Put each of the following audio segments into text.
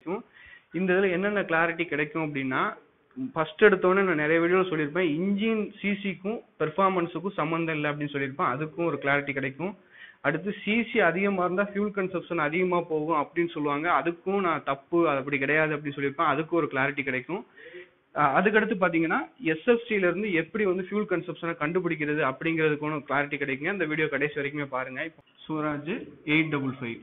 கிடைக்கும் இந்த இதில் என்னென்ன கிளாரிட்டி கிடைக்கும் அப்படின்னா ஃபர்ஸ்ட் எடுத்தோடனே நான் நிறைய வீடியோ சொல்லியிருப்பேன் இன்ஜின் சிசிக்கும் பெர்ஃபார்மன்ஸுக்கும் சம்மந்தம் இல்லை அப்படின்னு சொல்லியிருப்பேன் அதுக்கும் ஒரு கிளாரிட்டி கிடைக்கும் அடுத்து சிசி அதிகமாக இருந்தால் ஃபியூல் கன்சப்ஷன் அதிகமாக போகும் அப்படின்னு சொல்லுவாங்க அதுக்கும் நான் தப்பு அது அப்படி கிடையாது அப்படின்னு சொல்லியிருப்பேன் அதுக்கும் ஒரு கிளாரிட்டி கிடைக்கும் அஹ் அதுக்கடுத்து பார்த்தீங்கன்னா எஸ்எஃப்சில இருந்து எப்படி வந்து ஃபியூல் கன்சப்ஷனை கண்டுபிடிக்கிறது அப்படிங்கிறதுக்கு கிளாரிட்டி கிடைக்குங்க இந்த வீடியோ கடைசி வரைக்குமே பாருங்க இப்போ சூராஜ் எயிட் டபுள் ஃபைவ்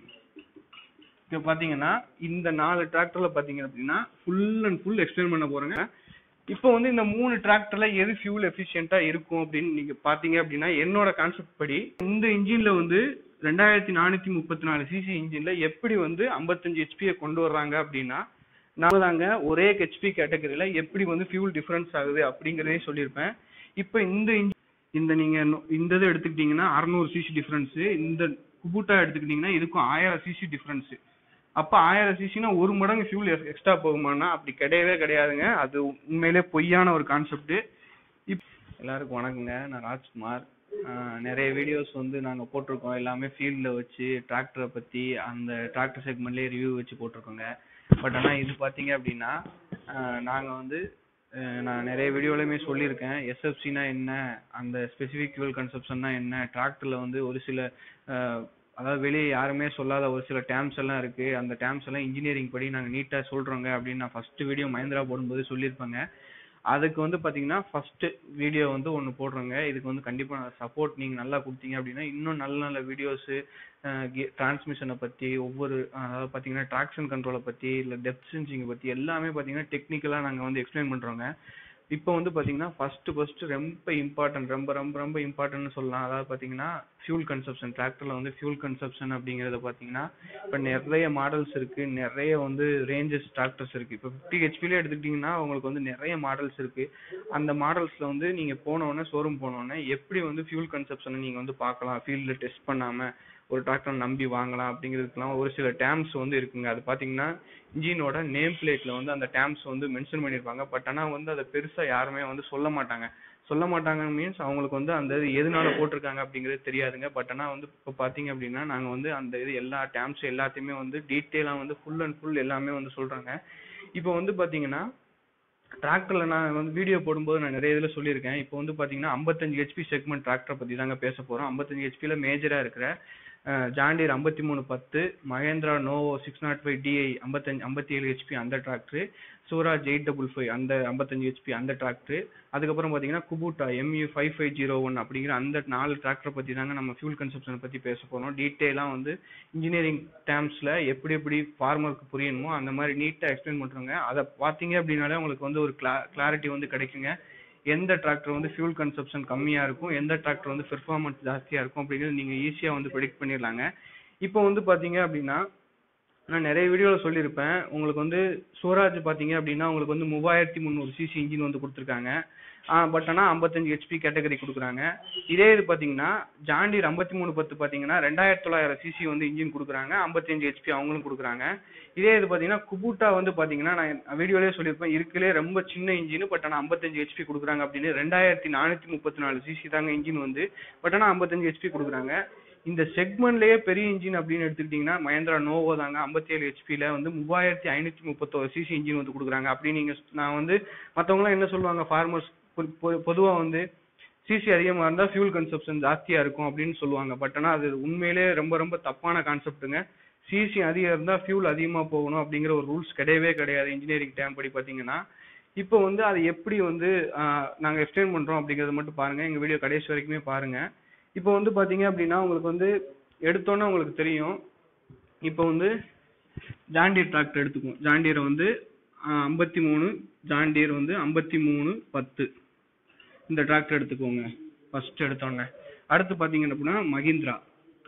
இப்போ பார்த்தீங்கன்னா இந்த நாலு டிராக்டர்ல பார்த்தீங்க அப்படின்னா ஃபுல் அண்ட் ஃபுல் எக்ஸ்பிளைன் பண்ண போறேங்க இப்போ வந்து இந்த மூணு டிராக்டர்ல எது ஃபியூல் எஃபிஷியண்டா இருக்கும் அப்படின்னு நீங்க பாத்தீங்க அப்படின்னா என்னோட கான்செப்ட் படி இந்த இன்ஜின்ல வந்து ரெண்டாயிரத்தி நானூத்தி முப்பத்தி நாலு சிசி இன்ஜின்ல எப்படி வந்து 55 ஹெச்பியை கொண்டு வர்றாங்க அப்படின்னா நாம தாங்க ஒரே ஹெச்பி கேட்டகரியில எப்படி வந்து ஃபியூல் டிஃபரன்ஸ் ஆகுது அப்படிங்கறதையும் சொல்லியிருப்பேன் இப்போ இந்த engine- இந்த நீங்க நொ- இந்த இதை எடுத்துக்கிட்டீங்கன்னா அறநூறு சிசி டிஃபரன்ஸ் இந்த குபூட்டா எடுத்துக்கிட்டீங்கன்னா இதுக்கும் ஆயிரம் சிசி டிஃபரன்ஸ் அப்ப ஆயிரம் சிசினா ஒரு மடங்கு ஃபியூல் எக்ஸ்ட்ரா போகுமானா அப்படி கிடையவே கிடையாதுங்க அது உண்மையிலே பொய்யான ஒரு கான்செப்ட் இப் எல்லாருக்கும் வணக்கங்க நான் ராஜ்குமார் ஆஹ் நிறைய வீடியோஸ் வந்து நாங்க போட்டிருக்கோம் எல்லாமே ஃபீல்ட்ல வச்சு டிராக்டரை பத்தி அந்த டிராக்டர் செக்மெண்ட்லயே ரிவ்யூ வச்சு போட்டிருக்கோங்க பட் ஆனா இது பாத்தீங்க அப்படின்னா ஆஹ் நாங்க வந்து ஆஹ் நான் நிறைய வீடியோலையுமே சொல்லியிருக்கேன் எஸ்எஃப்சினா என்ன அந்த ஸ்பெசிஃபிக் ஃபியூல் கன்சப்ஷன்னா என்ன டிராக்டர்ல வந்து ஒரு சில ஆஹ் அதாவது வெளியே யாருமே சொல்லாத ஒரு சில டேர்ம்ஸ் எல்லாம் இருக்கு அந்த டேர்ம்ஸ் எல்லாம் இன்ஜினியரிங் படி நாங்க நீட்டா சொல்றோங்க அப்படின்னு நான் ஃபர்ஸ்ட் வீடியோ மஹிந்திரா போடும்போது சொல்லியிருப்பேங்க அதுக்கு வந்து பாத்தீங்கன்னா ஃபர்ஸ்ட் வீடியோ வந்து ஒன்னு போடுறோங்க இதுக்கு வந்து கண்டிப்பா சப்போர்ட் நீங்க நல்லா கொடுத்தீங்க அப்படின்னா இன்னும் நல்ல நல்ல வீடியோஸ் டிரான்ஸ்மிஷனை பத்தி ஒவ்வொரு அஹ், அதாவது பாத்தீங்கன்னா ட்ராக்ஷன் கண்ட்ரோலை பத்தி இல்ல டெப்த் சென்சிங் பத்தி எல்லாமே பாத்தீங்கன்னா டெக்னிக்கலா நாங்க வந்து எக்ஸ்பிளைன் பண்றோங்க இப்போ வந்து பாத்தீங்கன்னா ஃபர்ஸ்ட் ஃபர்ஸ்ட் ரொம்ப இம்பார்ட்டன்ட் ரொம்ப ரொம்ப ரொம்ப இம்பார்ட்டன்ட்னு சொல்லலாம் அதாவது பாத்தீங்கன்னா ஃபியூல் கன்சப்ஷன் டிராக்டர்ல வந்து ஃபியூல் கன்சப்ஷன் அப்படிங்கறத பாத்தீங்கன்னா இப்போ நிறைய மாடல்ஸ் இருக்கு நிறைய வந்து ரேஞ்சஸ் டிராக்டர்ஸ் இருக்கு இப்போ ஃபிஃப்டி ஹெச்பிலே எடுத்துக்கிட்டீங்கன்னா உங்களுக்கு வந்து நிறைய மாடல்ஸ் இருக்கு அந்த மாடல்ஸ்ல வந்து நீங்க போன உடனே ஷோரூம் போன உடனே எப்படி வந்து ஃபியூல் கன்சப்ஷனை நீங்க வந்து பார்க்கலாம் ஃபீல்ட்ல டெஸ்ட் பண்ணாம ஒரு டிராக்டர் நம்பி வாங்கலாம் அப்படிங்கிறதுக்கெல்லாம் ஒரு சில டேம்ஸ் வந்து இருக்குங்க அது பாத்தீங்கன்னா இன்ஜினோட நேம் பிளேட்ல வந்து அந்த டேம்ஸ் வந்து மென்ஷன் பண்ணிருப்பாங்க பட் ஆனா வந்து அதை பெருசா யாருமே வந்து சொல்ல மாட்டாங்க சொல்ல மாட்டாங்க மீன்ஸ் அவங்களுக்கு வந்து அந்த இது எதனால போட்டிருக்காங்க அப்படிங்கிறது தெரியாதுங்க பட் ஆனா வந்து இப்போ பாத்தீங்க அப்படின்னா நாங்க வந்து அந்த இது எல்லா டேம்ஸ் எல்லாத்தையுமே வந்து டீட்டெயிலா வந்து ஃபுல் அண்ட் ஃபுல் எல்லாமே வந்து சொல்றாங்க இப்போ வந்து பாத்தீங்கன்னா டிராக்டர்ல நான் வந்து வீடியோ போடும்போது நான் நிறைய இதுல சொல்லியிருக்கேன் இப்போ வந்து பாத்தீங்கன்னா 55 ஹெச்பி செக்மெண்ட் டிராக்டர் பத்தி தாங்க பேச போறோம் 55 ஹெச்பில மேஜரா இருக்கிற ஜாண்டியர் ஐம்பத்தி மூணு பத்து Mahindra Novo six nought five DI ஐம்பத்தஞ்சு ஐம்பத்தி ஏழு ஹெச்பி அந்த tractor Swaraj eight double five அந்த ஐம்பத்தஞ்சு ஹெச்பி அந்த டிராக்டர் அதுக்கப்புறம் பாத்தீங்கன்னா Kubota MU five five zero one அப்படிங்கிற அந்த நாலு டிராக்டரை பத்தி தாங்க நம்ம ஃபியூல் கன்சப்ஷனை பத்தி பேச போறோம் டீட்டெயிலாக வந்து இன்ஜினியரிங் டேர்ம்ஸ்ல எப்படி எப்படி ஃபார்மருக்கு புரியணுமோ அந்த மாதிரி நீட்டா எக்ஸ்பிளைன் பண்றோங்க அதை பாத்தீங்க அப்படின்னாலே உங்களுக்கு வந்து ஒரு கிளாரிட்டி வந்து கிடைக்குங்க எந்த டிராக்டர் வந்து ஃபியூல் கன்சப்ஷன் கம்மியா இருக்கும் எந்த டிராக்டர் வந்து பெர்ஃபார்மன்ஸ் ஜாஸ்தியா இருக்கும் அப்படிங்கிறது நீங்க ஈஸியா வந்து ப்ரெடிக்ட் பண்ணிடலாங்க இப்போ வந்து பாத்தீங்க அப்படின்னா நான் நிறைய வீடியோல சொல்லியிருப்பேன் உங்களுக்கு வந்து சூராஜ் பாத்தீங்க அப்படின்னா உங்களுக்கு வந்து மூவாயிரத்தி முந்நூறு சிசி இன்ஜின் வந்து கொடுத்துருக்காங்க பட் ஆனா 55 ஹெச்பி கேட்டகரி கொடுக்குறாங்க இதே இது பாத்தீங்கன்னா ஜாண்டியர் ஐம்பத்தி மூணு பத்து பாத்தீங்கன்னா ரெண்டாயிரத்தி தொள்ளாயிரம் சிசி வந்து இன்ஜின் கொடுக்குறாங்க 55 ஹெச்பி அவங்களும் கொடுக்குறாங்க இதே இது பாத்தீங்கன்னா குபூட்டா வந்து பாத்தீங்கன்னா நான் வீடியோலயே சொல்லியிருப்பேன் இருக்கலே ரொம்ப சின்ன இன்ஜின் பட் ஆனா 55 ஹெச்பி கொடுக்குறாங்க அப்படின்னு ரெண்டாயிரத்தி நானூத்தி முப்பத்தி நாலு சிசி தாங்க இன்ஜின் வந்து பட் ஆனா 55 ஹெச்பி கொடுக்குறாங்க இந்த செக்மெண்ட்லயே பெரிய இன்ஜின் அப்படின்னு எடுத்துக்கிட்டீங்கன்னா மஹேந்திரா நோவோ தாங்க 57 ஏழு ஹெச்பில வந்து மூவாயிரத்தி ஐநூத்தி முப்பத்தோரு சிசி இன்ஜின் வந்து கொடுக்குறாங்க அப்படி நீங்க நான் வந்து மத்தவங்க எல்லாம் என்ன சொல்லுவாங்க ஃபார்மர்ஸ் பொதுவா வந்து சிசி அதிகமா இருந்தா ஃபியூல் கன்சப்ஷன் ஜாஸ்தியா இருக்கும் அப்படின்னு சொல்லுவாங்க பட் ஆனா அது உண்மையிலேயே ரொம்ப ரொம்ப தப்பான கான்செப்ட்டுங்க சிசி அதிகம் இருந்தா ஃபியூல் அதிகமா போகணும் அப்படிங்கிற ஒரு ரூல்ஸ் கிடையவே கிடையாது இன்ஜினியரிங் டேம் படி பாத்தீங்கன்னா இப்போ வந்து அது எப்படி வந்து ஆஹ், நாங்க எக்ஸ்பிளைன் பண்றோம் அப்படிங்கறத மட்டும் பாருங்க எங்க வீடியோ கடைசி வரைக்குமே பாருங்க இப்போ வந்து பாத்தீங்க அப்படின்னா உங்களுக்கு வந்து எடுத்தோன்னே உங்களுக்கு தெரியும் இப்போ வந்து ஜாண்டியர் டிராக்டர் எடுத்துக்குவோம் ஜாண்டியரை வந்து ஐம்பத்தி மூணு ஜாண்டியர் வந்து ஐம்பத்தி மூணு பத்து இந்த டிராக்டர் எடுத்துக்கோங்க ஃபர்ஸ்ட் எடுத்தோன்னே அடுத்து பாத்தீங்க அப்படின்னா Mahindra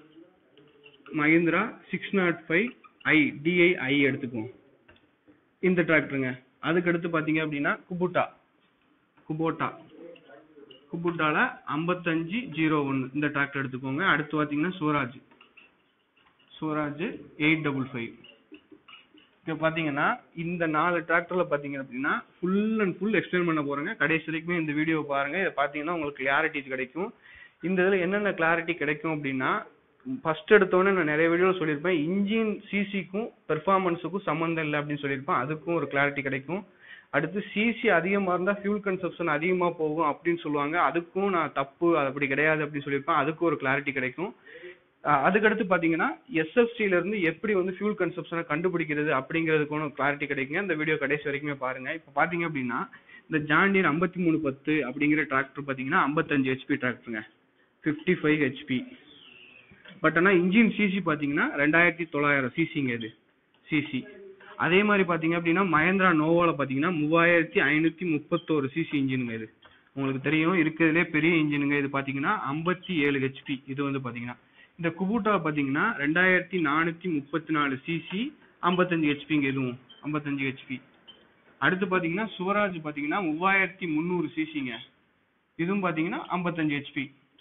Mahindra six nought five ஐ டிஐ ஐ எடுத்துக்குவோம் இந்த டிராக்டருங்க அதுக்கு அடுத்து பாத்தீங்க அப்படின்னா குபுட்டா குபோட்டா குபுட்டால ஐம்பத்தஞ்சு ஜீரோ ஒன்று இந்த டிராக்டர் எடுத்துக்கோங்க அடுத்து பாத்தீங்கன்னா Swaraj Swaraj eight double five இப்போ பாத்தீங்கன்னா இந்த நாலு டிராக்டர்ல பாத்தீங்க அப்படின்னா ஃபுல் அண்ட் ஃபுல் எக்ஸ்பிளைன் பண்ண போறேங்க கடைசி வரைக்குமே இந்த வீடியோ பாருங்க இதை பாத்தீங்கன்னா உங்களுக்கு கிளாரிட்டி கிடைக்கும் இந்த இதுல என்னென்ன கிளாரிட்டி கிடைக்கும் அப்படின்னா ஃபர்ஸ்ட் எடுத்தோடனே நான் நிறைய வீடியோ சொல்லியிருப்பேன் இன்ஜின் சிசிக்கும் பெர்ஃபார்மன்ஸுக்கும் சம்மந்தம் இல்லை அப்படின்னு சொல்லியிருப்பேன் அதுக்கும் ஒரு கிளாரிட்டி கிடைக்கும் அடுத்து சிசி அதிகமாக இருந்தால் ஃபியூல் கன்சப்ஷன் அதிகமாக போகும் அப்படின்னு சொல்லுவாங்க அதுக்கும் நான் தப்பு அது அப்படி கிடையாது அப்படின்னு சொல்லியிருப்பேன் அதுக்கும் ஒரு கிளாரிட்டி கிடைக்கும் அஹ் அதுக்கடுத்து பார்த்தீங்கன்னா எஸ்எஃப்சில இருந்து எப்படி வந்து ஃபியூல் கன்சப்ஷனை கண்டுபிடிக்கிறது அப்படிங்கிறதுக்கு ஒரு கிளாரிட்டி கிடைக்குங்க இந்த வீடியோ கடைசி வரைக்குமே பாருங்க இப்போ பார்த்தீங்க அப்படின்னா இந்த ஜாண்டியர் ஐம்பத்தி மூணு பத்து அப்படிங்கிற டிராக்டர் பார்த்தீங்கன்னா ஐம்பத்தஞ்சு ஹெச்பி டிராக்டருங்க ஃபிஃப்டி ஃபைவ் ஹெச்பி பட் ஆனால் இன்ஜின் சிசி பார்த்தீங்கன்னா ரெண்டாயிரத்தி தொள்ளாயிரம் சிசிங்க இது சிசி அதே மாதிரி பார்த்தீங்க அப்படின்னா மஹேந்திரா நோவால பார்த்தீங்கன்னா மூவாயிரத்தி ஐநூற்றி முப்பத்தோரு சிசி இன்ஜினுங்க இது உங்களுக்கு தெரியும் இருக்கிறதுலே பெரிய இன்ஜினுங்க இது பார்த்தீங்கன்னா ஐம்பத்தி ஏழு ஹெச்பி இது வந்து பார்த்தீங்கன்னா இந்த குபூட்டா பார்த்தீங்கன்னா ரெண்டாயிரத்தி நானூற்றி முப்பத்தி நாலு சிசி ஐம்பத்தஞ்சு ஹெச்பிங்க இதுவும் ஐம்பத்தஞ்சு ஹெச்பி அடுத்து பார்த்தீங்கன்னா சுவராஜ் பார்த்தீங்கன்னா மூவாயிரத்தி முந்நூறு சிசிங்க இதுவும் பார்த்தீங்கன்னா ஐம்பத்தஞ்சு ஹெச்பி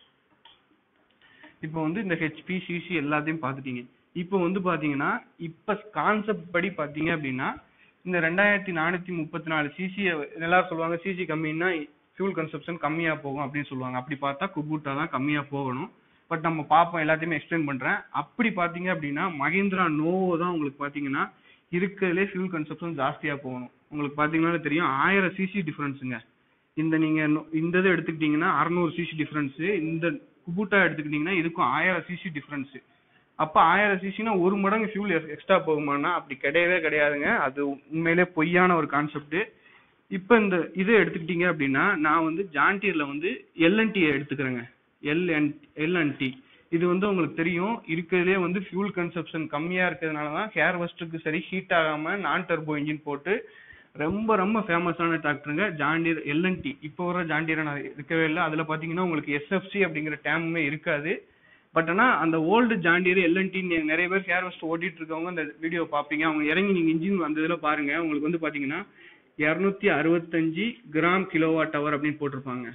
இப்போ வந்து இந்த ஹெச்பி சிசி எல்லாத்தையும் பார்த்துட்டீங்க இப்போ வந்து பாத்தீங்கன்னா இப்போ கான்செப்ட் படி பாத்தீங்க அப்படின்னா இந்த ரெண்டாயிரத்தி நானூத்தி முப்பத்தி நாலு சிசி எல்லாரும் சொல்லுவாங்க சிசி கம்மின்னா ஃபியூல் கன்சப்ஷன் கம்மியா போகும் அப்படின்னு சொல்லுவாங்க அப்படி பார்த்தா குபூட்டா தான் கம்மியா போகணும் பட் நம்ம பார்ப்போம் எல்லாத்தையுமே எக்ஸ்பிளைன் பண்றேன் அப்படி பாத்தீங்க அப்படின்னா மஹிந்திரா நோவோ தான் உங்களுக்கு பாத்தீங்கன்னா இருக்கிறதுலே ஃபியூல் கன்சப்ஷன் ஜாஸ்தியா போகணும் உங்களுக்கு பாத்தீங்கன்னா தெரியும் ஆயிரம் சிசி டிஃபரன்ஸுங்க இந்த நீங்க நோ- இந்த இது எடுத்துக்கிட்டீங்கன்னா அறநூறு சிசி டிஃபரன்ஸ் இந்த குபூட்டா எடுத்துக்கிட்டீங்கன்னா இதுக்கும் ஆயிரம் சிசி டிஃபரன்ஸ் அப்ப ஆயிரம் சிசினா ஒரு மடங்கு ஃபியூல் எக்ஸ்ட்ரா போகுமானா அப்படி கிடையவே கிடையாதுங்க அது உண்மையிலே பொய்யான ஒரு கான்செப்ட் இப்ப இந்த இதை எடுத்துக்கிட்டீங்க அப்படின்னா நான் வந்து ஜான்டீர்ல வந்து எல்என்டி எடுத்துக்கிறேங்க எல்என் எல்என்டி இது வந்து உங்களுக்கு தெரியும் இருக்கிறதுலே வந்து ஃபியூல் கன்சப்ஷன் கம்மியா இருக்கிறதுனால தான் ஹேர் வெஸ்ட்டுக்கு சரி ஹீட் ஆகாம நான் டர்போ இன்ஜின் போட்டு ரொம்ப ரொம்ப ஃபேமஸான டிராக்டருங்க ஜாண்டியர் எல்என்டி இப்போ வர ஜாண்டியர் நான் இருக்கவே இல்லை அதுல பாத்தீங்கன்னா உங்களுக்கு எஸ்எஃப்சி அப்படிங்கிற டேமுமே இருக்காது பட் ஆனா அந்த ஓல்டு ஜாண்டியர் எல்என்டி நிறைய பேர் ஹேர் வெஸ்ட் ஓட்டிட்டு இருக்கவங்க அந்த வீடியோ பாப்பீங்க அவங்க இறங்கி நீங்க இன்ஜின் அந்த இதுல பாருங்க உங்களுக்கு வந்து பாத்தீங்கன்னா இருநூத்தி அறுபத்தஞ்சு கிராம் கிலோவாட் ஹவர் அப்படின்னு போட்டிருப்பாங்க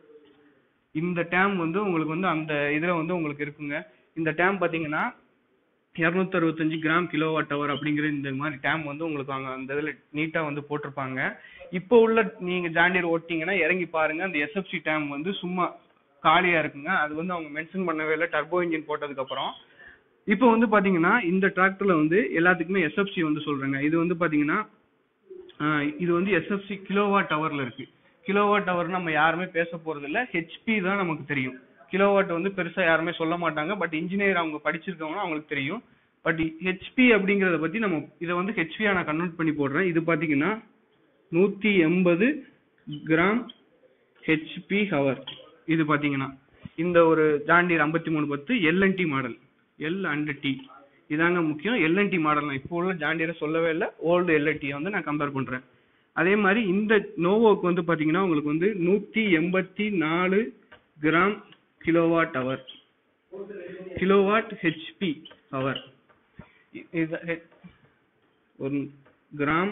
இந்த டேம் வந்து உங்களுக்கு வந்து அந்த இதுல வந்து உங்களுக்கு இருக்குங்க இந்த டேம் பாத்தீங்கன்னா இருநூத்தி அறுபத்தஞ்சு கிராம் கிலோவாட் ஹவர் அப்படிங்கிற இந்த மாதிரி டேம் வந்து உங்களுக்கு அங்க அந்த இதுல நீட்டா வந்து போட்டிருப்பாங்க இப்போ உள்ள நீங்க ஜாண்டியர் ஓட்டிங்கன்னா இறங்கி பாருங்க அந்த எஸ்எஃப்சி டேம் வந்து சும்மா காலியா இருக்குங்க அது வந்து அவங்க மென்ஷன் பண்ணவே இல்லை டர்போ இன்ஜின் போட்டதுக்கு அப்புறம் இப்போ வந்து பாத்தீங்கன்னா இந்த டிராக்டர்ல வந்து எல்லாத்துக்குமே எஸ்எஃப்சி வந்து சொல்றேங்க இது வந்து பாத்தீங்கன்னா ஆஹ் இது வந்து எஸ்எஃப்சி கிலோவாட் ஹவர்ல இருக்கு கிலோவாட் ஹவர் நம்ம யாருமே பேச போறது இல்ல ஹெச்பி தான் நமக்கு தெரியும் கிலோவாட் வந்து பெருசா யாருமே சொல்ல மாட்டாங்க பட் இன்ஜினியர் அவங்க படிச்சிருக்கவங்க அவங்களுக்கு தெரியும் பட் ஹெச்பி அப்படிங்கறத பத்தி நம்ம இதை வந்து ஹெச்பியா நான் கன்வெர்ட் பண்ணி போடுறேன் இது பாத்தீங்கன்னா நூத்தி எண்பது கிராம் ஹெச்பி ஹவர் இது பாத்தீங்கன்னா இந்த ஒரு ஜாண்டியர் ஐம்பத்தி மூணு பத்து L and T model L and T இதாங்க முக்கியம் எல்என்டி மாடல் நான் இப்போ உள்ள ஜாண்டியரை சொல்லவே இல்லை ஓல்டு எல்என்டியை வந்து நான் கம்பேர் பண்றேன் அதே மாதிரி இந்த நோவோக்கு வந்து பாத்தீங்கன்னா உங்களுக்கு வந்து நூத்தி எண்பத்தி நாலு gram kilowatt hour kilowatt HP hour இது ஹெ- ஒரு கிராம்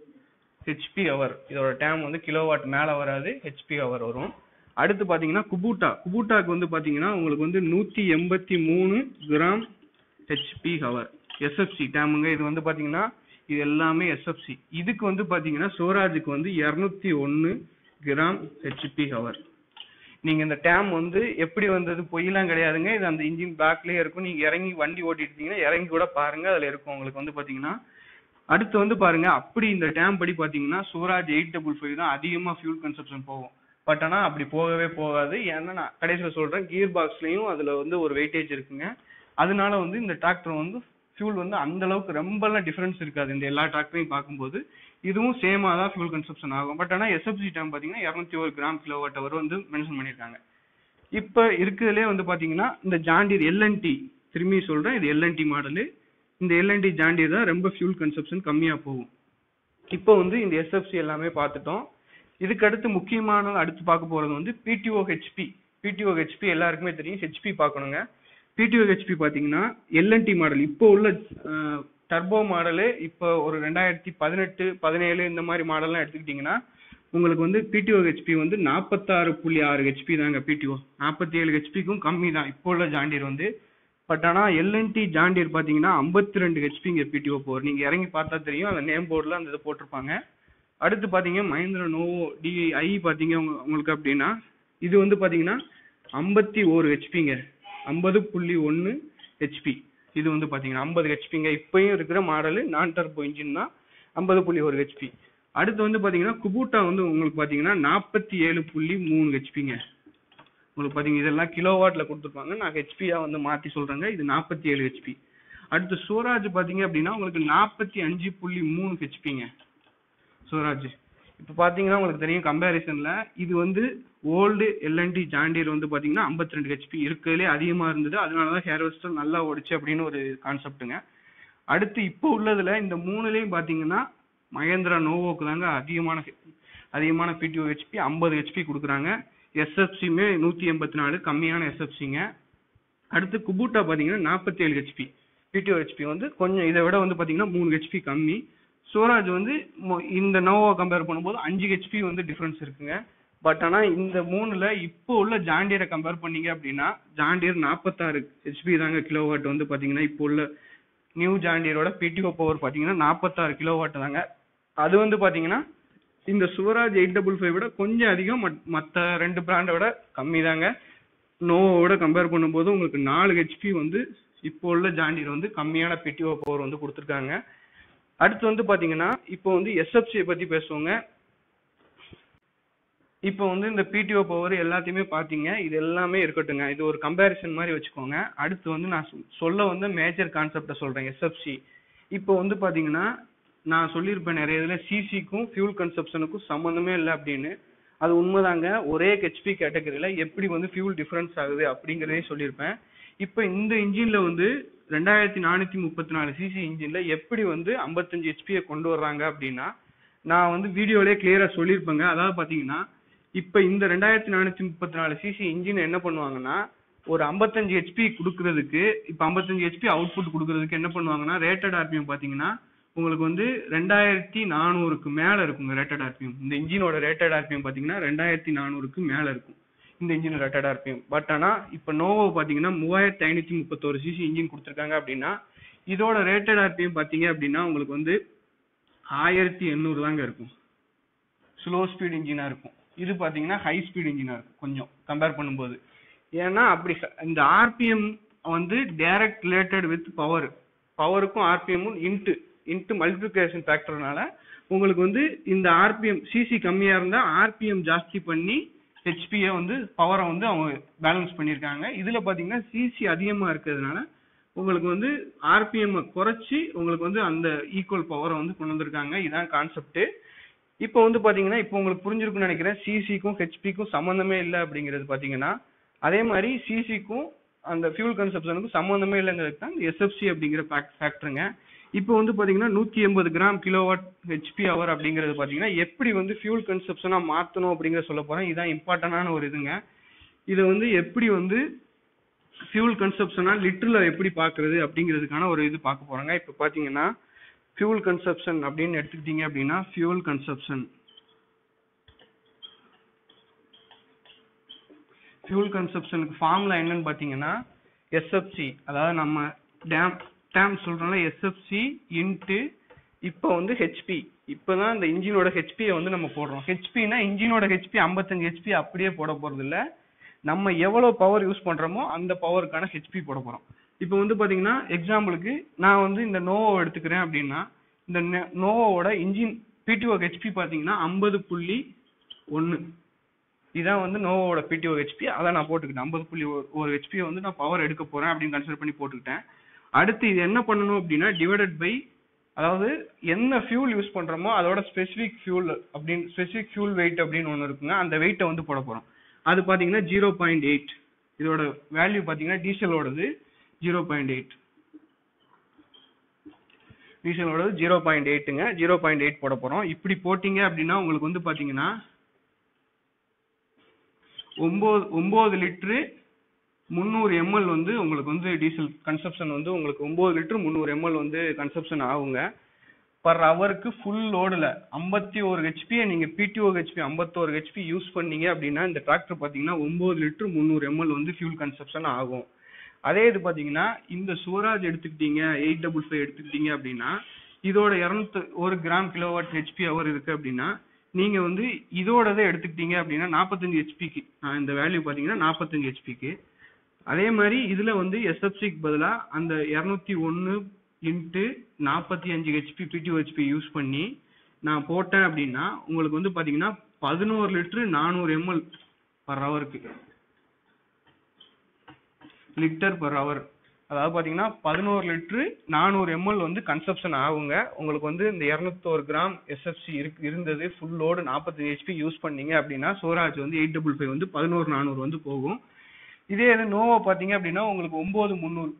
ஹெச்பி ஹவர் இதோட டேம் வந்து கிலோவாட் மேல வராது ஹெச்பி ஹவர் வரும் அடுத்து பாத்தீங்கன்னா குபூட்டா குபூட்டாக்கு வந்து பாத்தீங்கன்னா உங்களுக்கு வந்து நூத்தி எண்பத்தி மூணு கிராம் ஹெச்பி ஹவர் எஸ்எஃப்சி டேமுங்க இது வந்து பாத்தீங்கன்னா இது எல்லாமே எஸ்எஃப்சி இதுக்கு வந்து பாத்தீங்கன்னா சோராஜுக்கு வந்து இருநூத்தி ஒன்னு கிராம் ஹெச்பி ஹவர் நீங்க இந்த டேம் வந்து எப்படி வந்தது பொய்யெல்லாம் கிடையாதுங்க இது அந்த இன்ஜின் பேக்லயே இருக்கும் நீங்க இறங்கி வண்டி ஓட்டிட்டு இருந்தீங்கன்னா இறங்கி கூட பாருங்க அதுல இருக்கும் உங்களுக்கு வந்து பாத்தீங்கன்னா அடுத்து வந்து பாருங்க அப்படி இந்த டேம் படி பாத்தீங்கன்னா சூராஜ் எயிட் டபுள் ஃபைவ் தான் அதிகமா ஃபியூல் கன்சப்ஷன் போகும் பட் ஆனா அப்படி போகவே போகாது ஏன்னா நான் கடைசியில் சொல்றேன் கியர் பாக்ஸ்லயும் அதுல வந்து ஒரு வெயிட்டேஜ் இருக்குங்க அதனால வந்து இந்த டிராக்டர் வந்து ஃபியூல் வந்து அந்த அளவுக்கு ரொம்பலாம் டிஃபரன்ஸ் இருக்காது இந்த எல்லா டிராக்டரையும் பார்க்கும்போது இதுவும் சேமா தான் ஃபியூல் கன்சப்ஷன் ஆகும் பட் ஆனா எஸ்எஃப்சி டேம் பாத்தீங்கன்னா இரநூத்தி ஒரு கிராம் கிலோவாட் ஹவர் வந்து மென்ஷன் பண்ணியிருக்காங்க இப்ப இருக்கிறதுலே வந்து பாத்தீங்கன்னா இந்த ஜாண்டியர் எல்என்டி திரும்பி சொல்றேன் இது எல்என்டி மாடலு இந்த எல்என்டி ஜாண்டியர் தான் ரொம்ப ஃபியூல் கன்சப்ஷன் கம்மியா போகும் இப்போ வந்து இந்த எஸ்எஃப்சி எல்லாமே பார்த்துட்டோம் இதுக்கு அடுத்து முக்கியமான அடுத்து பார்க்க போறது வந்து பிடிஓ ஹெச்பி பிடிஓ ஹெச்பி எல்லாருக்குமே தெரியும் ஹெச்பி பார்க்கணுங்க பிடிஓ ஹெச்பி பாத்தீங்கன்னா எல்என்டி மாடல் இப்போ உள்ள டர்போ மாடலு இப்போ ஒரு ரெண்டாயிரத்தி பதினெட்டு பதினேழு இந்த மாதிரி மாடல்லாம் எடுத்துக்கிட்டீங்கன்னா உங்களுக்கு வந்து பிடிஓ ஹெச்பி வந்து நாற்பத்தாறு புள்ளி ஆறு ஹெச்பி தாங்க பிடிஓ நாற்பத்தி ஏழு ஹெச்பிக்கும் கம்மி தான் இப்போ உள்ள ஜாண்டியர் வந்து பட் ஆனா எல்என்டி ஜாண்டியர் பாத்தீங்கன்னா ஐம்பத்தி ரெண்டு ஹெச்பிங்க பிடிஓ போர் நீங்க இறங்கி பார்த்தா தெரியும் அந்த நேம் போர்டில் அந்த இதை போட்டிருப்பாங்க அடுத்து பாத்தீங்க மஹிந்திரா நோவோ டிஐ பாத்தீங்க உங்க- உங்களுக்கு அப்படின்னா இது வந்து பாத்தீங்கன்னா ஐம்பத்தி ஓரு ஹெச்பிங்க ஐம்பது புள்ளி ஒன்னு ஹெச்பி இது வந்து பாத்தீங்கன்னா ஐம்பது ஹெச்பிங்க இப்பயும் இருக்கிற மாடல் நான் டர்போ இன்ஜின் தான் ஐம்பது புள்ளி ஒரு ஹெச்பி அடுத்து வந்து பாத்தீங்கன்னா குபூட்டா வந்து உங்களுக்கு பாத்தீங்கன்னா நாற்பத்தி ஏழு புள்ளி மூணு ஹெச்பிங்க உங்களுக்கு பாத்தீங்க இதெல்லாம் கிலோ வாட்ல கொடுத்துருப்பாங்க நான் ஹெச்பியா வந்து மாத்தி சொல்றேங்க இது நாற்பத்தி ஏழு ஹெச்பி அடுத்து சூராஜ் பாத்தீங்க அப்படின்னா உங்களுக்கு நாற்பத்தி அஞ்சு புள்ளி மூணு ஹெச்பிங்க சூராஜ் இப்போ பாத்தீங்கன்னா உங்களுக்கு தெரியும் கம்பேரிசன்ல இது வந்து ஓல்டு எல்என்டி ஜாண்டியர் வந்து பாத்தீங்கன்னா 52 ரெண்டு ஹெச்பி இருக்கிறதுலே அதிகமா இருந்தது அதனாலதான் ஹேர்வெஸ்டர் நல்லா ஓடிச்சு அப்படின்னு ஒரு கான்செப்ட்டுங்க அடுத்து இப்போ உள்ளதுல இந்த மூணுலயும் பாத்தீங்கன்னா மகேந்திரா நோவோக்கு தாங்க அதிகமான அதிகமான பிடிஓ ஹெச்பி ஐம்பது ஹெச்பி கொடுக்குறாங்க எஸ்எஃப்சியுமே நூத்தி எண்பத்தி நாலு கம்மியான எஸ்எஃப்சிங்க அடுத்து குபூட்டா பாத்தீங்கன்னா நாற்பத்தி ஏழு ஹெச்பி பிடிஓ ஹெச்பி வந்து கொஞ்சம் இதை விட வந்து பாத்தீங்கன்னா மூணு ஹெச்பி கம்மி சோராஜ் வந்து மொ- இந்த நோவோ கம்பேர் பண்ணும்போது அஞ்சு ஹெச்பி வந்து டிஃபரன்ஸ் இருக்குங்க பட் ஆனா இந்த மூணுல இப்போ உள்ள ஜாண்டியரை கம்பேர் பண்ணீங்க அப்படின்னா ஜாண்டியர் நாற்பத்தாறு ஹெச்பி தாங்க கிலோவாட் வந்து பாத்தீங்கன்னா இப்போ உள்ள நியூ ஜாண்டியரோட பிடிஓ பவர் பாத்தீங்கன்னா நாற்பத்தாறு கிலோவாட் தாங்க அது வந்து பாத்தீங்கன்னா இந்த சுவராஜ் எயிட் டபுள் ஃபைவ் விட கொஞ்சம் அதிகம் மத்- மத்த ரெண்டு பிராண்டை விட கம்மி தாங்க நோவோட கம்பேர் பண்ணும்போது உங்களுக்கு நாலு ஹெச்பி வந்து இப்போ உள்ள ஜாண்டியர் வந்து கம்மியான பிடிஓ பவர் வந்து கொடுத்துருக்காங்க அடுத்து வந்து பாத்தீங்கன்னா இப்போ வந்து எஸ்எஃப்சியை பத்தி பேசுவோங்க இப்போ வந்து இந்த பிடிஓ பவர் எல்லாத்தையுமே பாத்தீங்க இது எல்லாமே இருக்கட்டுங்க இது ஒரு கம்பேரிசன் மாதிரி வச்சுக்கோங்க அடுத்து வந்து நான் சொ- சொல்ல வந்து மேஜர் கான்செப்ட சொல்றேன் எஸ்எஃப்சி இப்போ வந்து பாத்தீங்கன்னா நான் சொல்லியிருப்பேன் நிறைய இதுல சிசிக்கும் ஃபியூல் கன்சப்ஷனுக்கும் சம்மந்தமே இல்லை அப்படின்னு அது உண்மைதாங்க ஒரே ஹெச்பி கேட்டகரியில எப்படி வந்து ஃபியூல் டிஃபரன்ஸ் ஆகுது அப்படிங்கறதையும் சொல்லியிருப்பேன் இப்போ இந்த இன்ஜின்ல வந்து ரெண்டாயிரத்தி நானூத்தி முப்பத்தி நாலு சிசி இன்ஜின்ல எப்படி வந்து 55 ஹெச்பியை கொண்டு வர்றாங்க அப்படின்னா நான் வந்து வீடியோலயே கிளியரா சொல்லியிருப்பேங்க அதாவது பாத்தீங்கன்னா இப்ப இந்த ரெண்டாயிரத்தி நானூத்தி முப்பத்தி நாலு சிசி இன்ஜின் என்ன பண்ணுவாங்கன்னா ஒரு 55 ஹெச்பி கொடுக்கறதுக்கு இப்ப 55 ஹெச்பி அவுட்புட் கொடுக்கறதுக்கு என்ன பண்ணுவாங்கன்னா ரேட்டட் ஆர்பிஎம் பாத்தீங்கன்னா உங்களுக்கு வந்து ரெண்டாயிரத்தி நானூறுக்கு மேல இருக்குங்க ரேட்டட் ஆர்பிஎம் இந்த இன்ஜினோட ரேட்டட் ஆர்பிஎம் பாத்தீங்கன்னா ரெண்டாயிரத்தி நானூறுக்கு மேல இருக்கும் இந்த இன்ஜின் ரேட்டட் ஆர்பிஎம் பட் ஆனா இப்ப நோவோ பாத்தீங்கன்னா மூவாயிரத்தி ஐநூத்தி முப்பத்தோரு சிசி இன்ஜின் கொடுத்துருக்காங்க அப்படின்னா இதோட ரேட்டட் ஆர்பிஎம் பாத்தீங்க அப்படின்னா உங்களுக்கு வந்து ஆயிரத்தி எண்ணூறு தாங்க இருக்கும் ஸ்லோ ஸ்பீட் இன்ஜினா இருக்கும் இது பாத்தீங்கன்னா ஹை ஸ்பீட் இன்ஜினா இருக்கும் கொஞ்சம் கம்பேர் பண்ணும்போது ஏன்னா அப்படி ச- இந்த ஆர்பிஎம் வந்து டைரக்ட் ரிலேட்டட் வித் பவர் பவருக்கும் ஆர்பிஎம்மும் இன்ட்டு இன்ட்டு மல்டிபிளிகேஷன் ஃபேக்டர்னால உங்களுக்கு வந்து இந்த ஆர்பிஎம் சிசி கம்மியா இருந்தா ஆர்பிஎம் ஜாஸ்தி பண்ணி ஹெச்பியை வந்து பவரை வந்து அவங்க பேலன்ஸ் பண்ணியிருக்காங்க இதுல பாத்தீங்கன்னா சிசி அதிகமா இருக்கிறதுனால உங்களுக்கு வந்து ஆர்பிஎம் குறைச்சி உங்களுக்கு வந்து அந்த ஈக்குவல் பவரை வந்து கொண்டு வந்திருக்காங்க இதான் கான்செப்ட் இப்போ வந்து பாத்தீங்கன்னா இப்போ உங்களுக்கு புரிஞ்சிருக்கும்னு நினைக்கிறேன் சிசிக்கும் ஹெச்பிக்கும் சம்மந்தமே இல்லை அப்படிங்கிறது பாத்தீங்கன்னா அதே மாதிரி சிசிக்கும் அந்த ஃபியூல் கன்சப்ஷனுக்கும் சம்மந்தமே இல்லைங்கிறது தான் எஸ்எஃப்சி அப்படிங்கிற ஃபேக்டருங்க இப்போ வந்து பாத்தீங்கன்னா நூத்தி எண்பது கிராம் கிலோவாட் ஹெச்பி அவர் அப்படிங்கிறது பாத்தீங்கன்னா எப்படி வந்து ஃபியூல் கன்சப்ஷனா மாத்தணும் அப்படிங்கிற சொல்ல போறேன் இதான் இம்பார்ட்டன்டான ஒரு இதுங்க இதை வந்து எப்படி வந்து ஃபியூல் கன்சப்ஷனா லிட்டர்ல எப்படி பாக்குறது அப்படிங்கிறதுக்கான ஒரு இது பார்க்க போறாங்க இப்போ பாத்தீங்கன்னா ஃபியூல் கன்சப்ஷன் அப்படின்னு எடுத்துக்கிட்டீங்க அப்படின்னா ஃபியூல் கன்சப்ஷன் ஃபியூல் கன்சப்ஷனுக்கு ஃபார்முலா என்னன்னு பாத்தீங்கன்னா எஸ்எஃப்சி அதாவது நம்ம டேம் டேம் சொல்றோம்ல எஸ்எஃப்சி இன்ட்டு இப்போ வந்து ஹெச்பி இப்போதான் இந்த இன்ஜினோட ஹெச்பியை வந்து நம்ம போடுறோம் ஹெச்பினா இன்ஜினோட ஹெச்பி 55 ஹெச்பி அப்படியே போட போறது இல்ல நம்ம எவ்வளவு பவர் யூஸ் பண்றோமோ அந்த பவருக்கான ஹெச்பி போட போறோம் இப்போ வந்து பாத்தீங்கன்னா எக்ஸாம்பிளுக்கு நான் வந்து இந்த நோவோ எடுத்துக்கிறேன் அப்படின்னா இந்த நெ- நோவோட இன்ஜின் பிடிஓ ஹெச்பி பாத்தீங்கன்னா ஐம்பது புள்ளி ஒன்னு இதான் வந்து நோவோட பிடிஓ ஹெச்பி அதை நான் போட்டுக்கிட்டேன் ஐம்பது புள்ளி ஒரு- ஒரு ஹெச்பியை வந்து நான் பவர் எடுக்க போறேன் அப்படின்னு கன்சிடர் பண்ணி போட்டுக்கிட்டேன் அடுத்து இது என்ன பண்ணணும் அப்படின்னா டிவைடட் பை அதாவது என்ன ஃபியூல் யூஸ் பண்றோமோ அதோட ஸ்பெசிபிக் ஃபியூல் அப்படின்னு ஸ்பெசிபிக் ஃபியூல் வெயிட் அப்படின்னு ஒன்று இருக்குங்க அந்த வெயிட்டை வந்து போட போறோம் அது பாத்தீங்கன்னா ஜீரோ பாயிண்ட் எயிட் இதோட வேல்யூ பாத்தீங்கன்னா டீசலோடது ஜீரோ பாயிண்ட் எயிட் டீசலோடது ஜீரோ பாயிண்ட் எயிட்டுங்க ஜீரோ பாயிண்ட் எயிட் போட போறோம் இப்படி போட்டீங்க அப்படின்னா உங்களுக்கு வந்து பாத்தீங்கன்னா ஒன்பது ஒன்பது லிட்டரு முந்நூறு எம்எல் வந்து உங்களுக்கு வந்து டீசல் கன்சப்ஷன் வந்து உங்களுக்கு ஒன்பது லிட்டர் முந்நூறு எம்எல் வந்து கன்சப்ஷன் ஆகுங்க பர் ஹவருக்கு ஃபுல் லோடில் ஐம்பத்தி ஒரு ஹெச்பியை நீங்கள் பிடிஓ ஹெச்பி ஐம்பத்தோரு ஹெச்பி யூஸ் பண்ணீங்க அப்படின்னா இந்த டிராக்டர் பார்த்தீங்கன்னா ஒன்பது லிட்டர் முந்நூறு எம்எல் வந்து ஃபியூல் கன்சப்ஷன் ஆகும் அதே இது பார்த்தீங்கன்னா இந்த சூராஜ் எடுத்துக்கிட்டீங்க எயிட் டபுள் ஃபைவ் எடுத்துக்கிட்டீங்க அப்படின்னா இதோட இரநூத்து ஒரு கிராம் கிலோவாட் ஹெச்பி அவர் இருக்கு அப்படின்னா நீங்க வந்து இதோடதை எடுத்துக்கிட்டீங்க அப்படின்னா நாற்பத்தஞ்சு ஹெச்பிக்கு இந்த வேல்யூ பார்த்தீங்கன்னா நாற்பத்தஞ்சு ஹெச்பிக்கு அதே மாதிரி இதுல வந்து எஸ்எஃப்சிக்கு பதிலா அந்த இரநூத்தி ஒன்னு இன்ட்டு நாற்பத்தி அஞ்சு ஹெச்பி பிடி ஹெச்பி யூஸ் பண்ணி நான் போட்டேன் அப்படின்னா உங்களுக்கு வந்து பாத்தீங்கன்னா பதினோரு லிட்டரு நானூறு எம்எல் பர் ஹவருக்கு லிட்டர் பர் ஹவர் அதாவது பாத்தீங்கன்னா பதினோரு லிட்டரு நானூறு எம்எல் வந்து கன்சப்ஷன் ஆகுங்க உங்களுக்கு வந்து இந்த இரநூத்தோரு கிராம் எஸ்எஃப்சி இருக்கு இருந்தது ஃபுல் லோடு நாற்பத்தஞ்சு ஹெச்பி யூஸ் பண்ணீங்க அப்படின்னா சோராஜ் வந்து எயிட் டபுள் ஃபைவ் வந்து பதினோரு நானூறு வந்து போகும் இதே இது நோவோ பாத்தீங்க அப்படின்னா உங்களுக்கு ஒன்பது முந்நூறு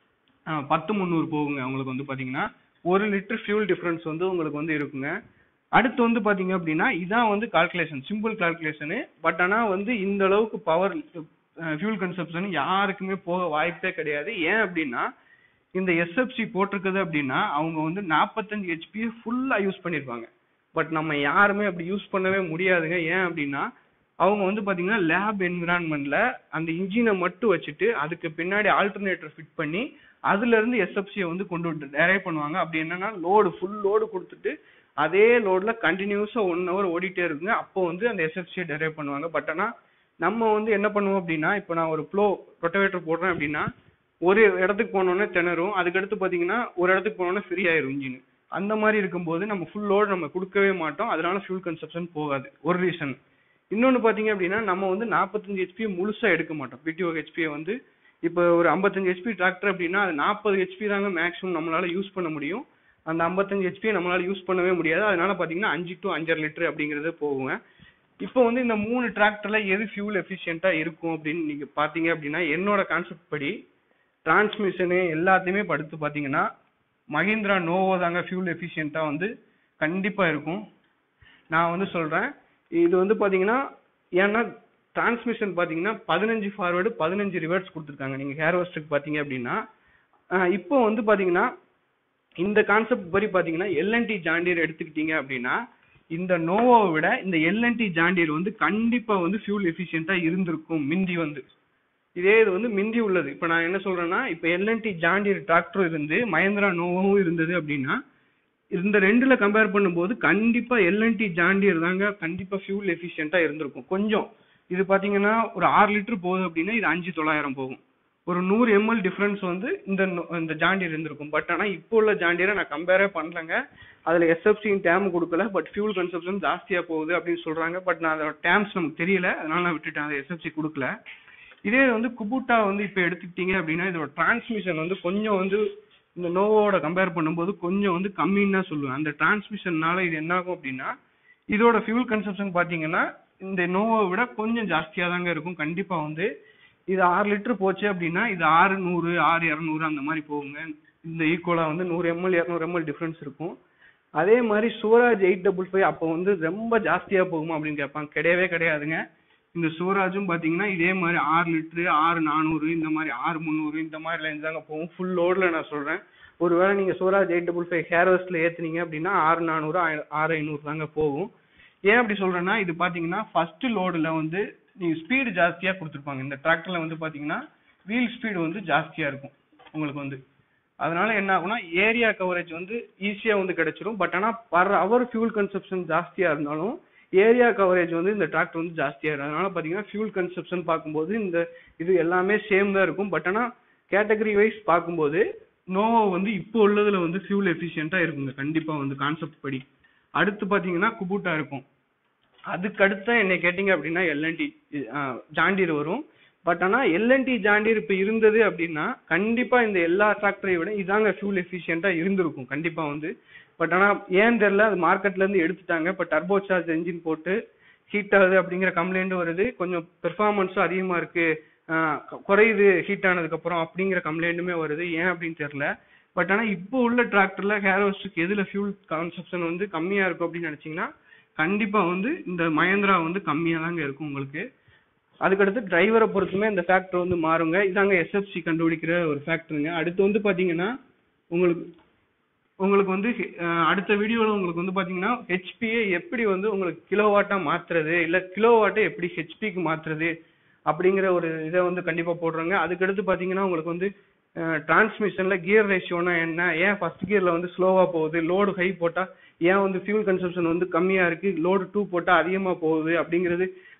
பத்து முந்நூறு போகுங்க உங்களுக்கு வந்து பாத்தீங்கன்னா ஒரு லிட்டர் ஃபியூல் டிஃபரன்ஸ் வந்து உங்களுக்கு வந்து இருக்குங்க அடுத்து வந்து பாத்தீங்க அப்படின்னா இதான் வந்து கால்குலேஷன் சிம்பிள் கால்குலேஷனு பட் ஆனா வந்து இந்த அளவுக்கு பவர் ஃபியூல் கன்சப்ஷன் யாருக்குமே போக வாய்ப்பே கிடையாது ஏன் அப்படின்னா இந்த எஸ்எஃப்சி போட்டிருக்குது அப்படின்னா அவங்க வந்து நாற்பத்தஞ்சு ஹெச்பி ஃபுல்லா யூஸ் பண்ணிருப்பாங்க பட் நம்ம யாருமே அப்படி யூஸ் பண்ணவே முடியாதுங்க ஏன் அப்படின்னா அவங்க வந்து பாத்தீங்கன்னா லேப் என்விரான்மெண்ட்ல அந்த இன்ஜினை மட்டும் வச்சுட்டு அதுக்கு பின்னாடி ஆல்டர்னேட்டர் ஃபிட் பண்ணி அதுல இருந்து எஸ்எஃப்சியை வந்து கொண்டு வந்து டெரைவ் பண்ணுவாங்க அப்படி என்னன்னா லோடு ஃபுல் லோடு கொடுத்துட்டு அதே லோட்ல கண்டினியூஸா ஒன் ஹவர் ஓடிட்டே இருக்குங்க அப்போ வந்து அந்த எஸ்எஃப்சியை டெரைவ் பண்ணுவாங்க பட் ஆனா நம்ம வந்து என்ன பண்ணுவோம் அப்படின்னா இப்போ நான் ஒரு ப்ளோ ரொட்டவேட்டர் போடுறேன் அப்படின்னா ஒரு இடத்துக்கு போனோடனே திணறும் அதுக்கடுத்து பாத்தீங்கன்னா ஒரு இடத்துக்கு போனோடனே ஃப்ரீ ஆயிரும் இன்ஜின் அந்த மாதிரி இருக்கும்போது நம்ம ஃபுல் லோடு நம்ம கொடுக்கவே மாட்டோம் அதனால ஃபியூல் கன்சப்ஷன் போகாது ஒரு ரீசன் இன்னொன்னு பாத்தீங்க அப்படின்னா நம்ம வந்து நாற்பத்தஞ்சு ஹெச்பி முழுசா எடுக்க மாட்டோம் பிடிஓ ஹெச்பியை வந்து இப்போ ஒரு ஐம்பத்தஞ்சு ஹெச்பி டிராக்டர் அப்படின்னா அது நாற்பது ஹெச்பி தாங்க மேக்ஸிமம் நம்மளால யூஸ் பண்ண முடியும் அந்த ஐம்பத்தஞ்சு ஹெச்பியை நம்மளால யூஸ் பண்ணவே முடியாது அதனால பாத்தீங்கன்னா அஞ்சு டு அஞ்சரை லிட்டர் அப்படிங்கறது போகுங்க இப்போ வந்து இந்த மூணு டிராக்டர்ல எது ஃபியூல் எஃபிஷியன்ட்டா இருக்கும் அப்படின்னு நீங்க பாத்தீங்க அப்படின்னா என்னோட கான்செப்ட் படி டிரான்ஸ்மிஷனு எல்லாத்தையுமே படுத்து பாத்தீங்கன்னா மஹிந்திரா நோவோ தாங்க ஃபியூல் எஃபிஷியன்ட்டா வந்து கண்டிப்பா இருக்கும் நான் வந்து சொல்றேன் இது வந்து பாத்தீங்கன்னா ஏன்னா டிரான்ஸ்மிஷன் பாத்தீங்கன்னா பதினஞ்சு ஃபார்வர்டு பதினஞ்சு ரிவர்ஸ் கொடுத்துருக்காங்க நீங்க ஹேர் வாஸ்டுக்கு பாத்தீங்க அப்படின்னா ஆஹ் இப்போ வந்து பாத்தீங்கன்னா இந்த கான்செப்ட் படி பாத்தீங்கன்னா எல்என்டி ஜாண்டியர் எடுத்துக்கிட்டீங்க அப்படின்னா இந்த நோவோவை விட இந்த எல்என்டி ஜாண்டியர் வந்து கண்டிப்பா வந்து ஃபியூல் எஃபிஷியன்ட்டா இருந்திருக்கும் மிந்தி வந்து இதே இது வந்து மிந்தி உள்ளது இப்ப நான் என்ன சொல்றேன்னா இப்ப எல்என்டி ஜாண்டியர் டிராக்டர் இருந்து மஹேந்திரா நோவோவும் இருந்தது அப்படின்னா இந்த ரெண்டுல கம்பேர் பண்ணும்போது கண்டிப்பா எல்என்டி ஜாண்டியர் தாங்க கண்டிப்பா ஃபியூல் எஃபிஷியன்ட்டா இருந்திருக்கும் கொஞ்சம் இது பாத்தீங்கன்னா ஒரு ஆறு லிட்டர் போகுது அப்படின்னா இது அஞ்சு தொள்ளாயிரம் போகும் ஒரு நூறு எம்எல் டிஃபரன்ஸ் வந்து இந்த நொ- இந்த ஜாண்டியர் இருந்திருக்கும் பட் ஆனா இப்போ உள்ள ஜாண்டியரை நான் கம்பேரே பண்ணலங்க அதுல எஸ்எஃப்சியின் டேம் கொடுக்கல பட் ஃபியூல் கன்சப்ஷன் ஜாஸ்தியா போகுது அப்படின்னு சொல்றாங்க பட் நான் அதோட டேம்ஸ் நமக்கு தெரியல அதனால நான் விட்டுட்டேன் அதை எஸ்எஃப்சி கொடுக்கல இதே வந்து குபுட்டா வந்து இப்போ எடுத்துக்கிட்டீங்க அப்படின்னா இதோட டிரான்ஸ்மிஷன் வந்து கொஞ்சம் வந்து இந்த நோவோட கம்பேர் பண்ணும்போது கொஞ்சம் வந்து கம்மின்னு தான் சொல்லுவேன் அந்த டிரான்ஸ்மிஷன்னால இது என்ன ஆகும் அப்படின்னா இதோட ஃபியூல் கன்சப்ஷன் பாத்தீங்கன்னா இந்த நோவை விட கொஞ்சம் ஜாஸ்தியா தாங்க இருக்கும் கண்டிப்பா வந்து இது ஆறு லிட்டர் போச்சு அப்படின்னா இது ஆறு நூறு ஆறு இரநூறு அந்த மாதிரி போகுங்க இந்த ஈக்குவலா வந்து நூறு எம்எல் இரநூறு எம்எல் டிஃபரன்ஸ் இருக்கும் அதே மாதிரி சூராஜ் எயிட் டபுள் ஃபைவ் அப்போ வந்து ரொம்ப ஜாஸ்தியா போகுமா அப்படின்னு கேட்பாங்க கிடையவே கிடையாதுங்க இந்த சூராஜும் பாத்தீங்கன்னா இதே மாதிரி ஆறு லிட்டரு ஆறு நானூறு இந்த மாதிரி ஆறு முந்நூறு இந்த மாதிரி லைன் தாங்க போகும் ஃபுல் லோட்ல நான் சொல்றேன் ஒருவேளை நீங்க சூராஜ் எயிட் டபுள் ஃபைவ் ஹேர்வெஸ்ட்ல ஏத்துனீங்க அப்படின்னா ஆறு நானூறு ஆயிர- ஆறு ஐநூறு தாங்க போகும் ஏன் அப்படி சொல்றேன்னா இது பாத்தீங்கன்னா ஃபர்ஸ்ட் லோடுல வந்து நீங்க ஸ்பீடு ஜாஸ்தியா கொடுத்துருப்பாங்க இந்த டிராக்டர்ல வந்து பாத்தீங்கன்னா வீல் ஸ்பீடு வந்து ஜாஸ்தியா இருக்கும் உங்களுக்கு வந்து அதனால என்ன ஆகும்னா ஏரியா கவரேஜ் வந்து ஈஸியா வந்து கிடைச்சிரும் பட் ஆனா பர் அவர் ஃபியூல் கன்சப்ஷன் ஜாஸ்தியா இருந்தாலும் ஏரியா கவரேஜ் வந்து இந்த டிராக்டர் வந்து ஜாஸ்தியா இருக்கும் அதனால பாத்தீங்கன்னா ஃபியூல் கன்சப்ஷன் பார்க்கும்போது இந்த இது எல்லாமே சேம் தான் இருக்கும் பட் ஆனா கேட்டகரி வைஸ் பார்க்கும்போது நோவோ வந்து இப்போ உள்ளதுல வந்து ஃபியூல் எஃபிஷியன்ட்டா இருக்குங்க கண்டிப்பா வந்து கான்செப்ட் படி அடுத்து பாத்தீங்கன்னா குபூட்டா இருக்கும் அதுக்கு அடுத்த என்னை கேட்டீங்க அப்படின்னா எல்என்டி ஜாண்டீர் வரும் பட் ஆனா எல்என்டி ஜாண்டீர் இப்ப இருந்தது அப்படின்னா கண்டிப்பா இந்த எல்லா டிராக்டரை விட இதாங்க ஃபியூல் எஃபிஷியன்ட்டா இருந்திருக்கும் கண்டிப்பா வந்து பட் ஆனா ஏன் தெரியல அது மார்க்கெட்ல இருந்து எடுத்துட்டாங்க இப்ப டர்போ சார்ஜ் என்ஜின் போட்டு ஹீட் ஆகுது அப்படிங்கிற கம்ப்ளைண்ட் வருது கொஞ்சம் பெர்ஃபார்மன்ஸும் அதிகமா இருக்கு ஆஹ் கு- குறையுது ஹீட் ஆனதுக்கு அப்புறம் அப்படிங்கிற கம்ப்ளைண்ட்டுமே வருது ஏன் அப்படின்னு தெரியல பட் ஆனா இப்போ உள்ள டிராக்டர்ல ஹேரோஸ்டுக்கு எதுல ஃபியூல் கன்சப்ஷன் வந்து கம்மியா இருக்கும் அப்படின்னு நினைச்சீங்கன்னா கண்டிப்பா வந்து இந்த மஹேந்திரா வந்து கம்மியா தாங்க இருக்கும் உங்களுக்கு அதுக்கடுத்து டிரைவரை பொறுத்துமே இந்த ஃபேக்டர் வந்து மாறுங்க இதாங்க எஸ்எஃப்சி கண்டுபிடிக்கிற ஒரு ஃபேக்டருங்க அடுத்து வந்து பாத்தீங்கன்னா உங்களுக்கு உங்களுக்கு வந்து அஹ், அடுத்த வீடியோல உங்களுக்கு வந்து பாத்தீங்கன்னா ஹெச்பியை எப்படி வந்து உங்களுக்கு கிலோவாட்டா மாத்துறது இல்ல கிலோவாட்டை எப்படி ஹெச்பிக்கு மாத்துறது அப்படிங்கிற ஒரு இதை வந்து கண்டிப்பா போடுறாங்க அதுக்கடுத்து பாத்தீங்கன்னா உங்களுக்கு வந்து டிரான்ஸ்மிஷன்ல கியர் ரேஷியோனா என்ன ஏன் ஃபர்ஸ்ட் கியர்ல வந்து ஸ்லோவா போகுது லோடு ஹை போட்டா ஏன் வந்து ஃபியூல் கன்சப்ஷன் வந்து கம்மியா இருக்கு லோடு டூ போட்டா அதிகமா போகுது அப்படிங்கிறது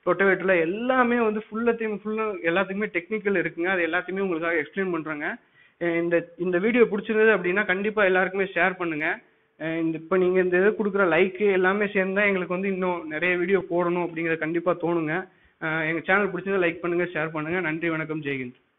ரொட்டவேட்டர்ல எல்லாமே வந்து ஃபுல்லத்தையும் ஃபுல்லா எல்லாத்துக்குமே டெக்னிக்கல் இருக்குங்க அது எல்லாத்தையுமே உங்களுக்காக எக்ஸ்பிளைன் பண்றேங்க அஹ் இந்த இந்த வீடியோ பிடிச்சிருந்தது அப்படின்னா கண்டிப்பா எல்லாருக்குமே ஷேர் பண்ணுங்க அஹ் இந்த இப்போ நீங்க இந்த இது கொடுக்குற லைக் எல்லாமே சேர்ந்தா எங்களுக்கு வந்து இன்னும் நிறைய வீடியோ போடணும் அப்படிங்கறது கண்டிப்பா தோணுங்க அஹ் எங்க சேனல் பிடிச்சதை லைக் பண்ணுங்க ஷேர் பண்ணுங்க நன்றி வணக்கம் ஜெய்ஹிந்த்